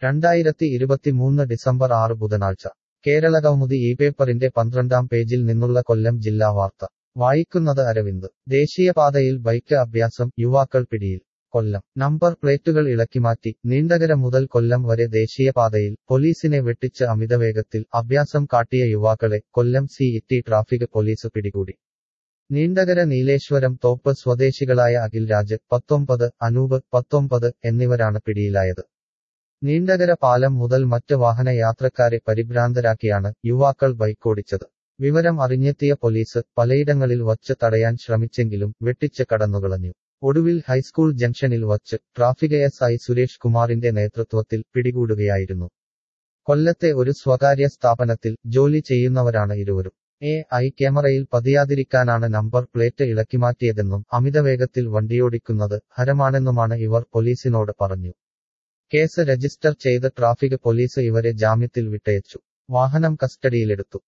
രണ്ടായിരത്തി ഇരുപത്തിമൂന്ന് ഡിസംബർ ആറ് ബുധനാഴ്ച കേരള കൗമുദി ഈ പേപ്പറിന്റെ പന്ത്രണ്ടാം പേജിൽ നിന്നുള്ള കൊല്ലം ജില്ലാ വാർത്ത വായിക്കുന്നത് അരവിന്ദ് ദേശീയപാതയിൽ ബൈക്ക് അഭ്യാസം യുവാക്കൾ പിടിയിൽ കൊല്ലം നമ്പർ പ്ലേറ്റുകൾ ഇളക്കിമാറ്റി നീണ്ടകര മുതൽ കൊല്ലം വരെ ദേശീയപാതയിൽ പോലീസിനെ വെട്ടിച്ച് അമിതവേഗത്തിൽ അഭ്യാസം കാട്ടിയ യുവാക്കളെ Kollam city traffic police പിടികൂടി നീണ്ടകര നീലേശ്വരം തോപ്പ് സ്വദേശികളായ അഖിൽ രാജ് പത്തൊമ്പത് അനൂപ് പത്തൊമ്പത് എന്നിവരാണ് പിടിയിലായത് നീണ്ടകര പാലം മുതൽ മറ്റ് വാഹന യാത്രക്കാരെ പരിഭ്രാന്തരാക്കിയാണ് യുവാക്കൾ ബൈക്കോടിച്ചത് വിവരം അറിഞ്ഞെത്തിയ പോലീസ് പലയിടങ്ങളിൽ വച്ച് തടയാൻ ശ്രമിച്ചെങ്കിലും വെട്ടിച്ച് കടന്നുകളഞ്ഞു ഒടുവിൽ ഹൈസ്കൂൾ ജംഗ്ഷനിൽ വച്ച് ട്രാഫിക് എസ് ഐ സുരേഷ് കുമാറിന്റെ നേതൃത്വത്തിൽ പിടികൂടുകയായിരുന്നു കൊല്ലത്തെ ഒരു സ്വകാര്യ സ്ഥാപനത്തിൽ ജോലി ചെയ്യുന്നവരാണ് ഇരുവരും എ ഐ ക്യാമറയിൽ പതിയാതിരിക്കാനാണ് നമ്പർ പ്ലേറ്റ് ഇളക്കിമാറ്റിയതെന്നും അമിതവേഗത്തിൽ വണ്ടിയോടിക്കുന്നത് ഹരമാണെന്നുമാണ് ഇവർ പോലീസിനോട് പറഞ്ഞു കേസ് രജിസ്റ്റർ ചെയ്ത് ട്രാഫിക് പോലീസ് ഇവരെ ജാമ്യത്തിൽ വിട്ടയച്ചു വാഹനം കസ്റ്റഡിയിലെടുത്തു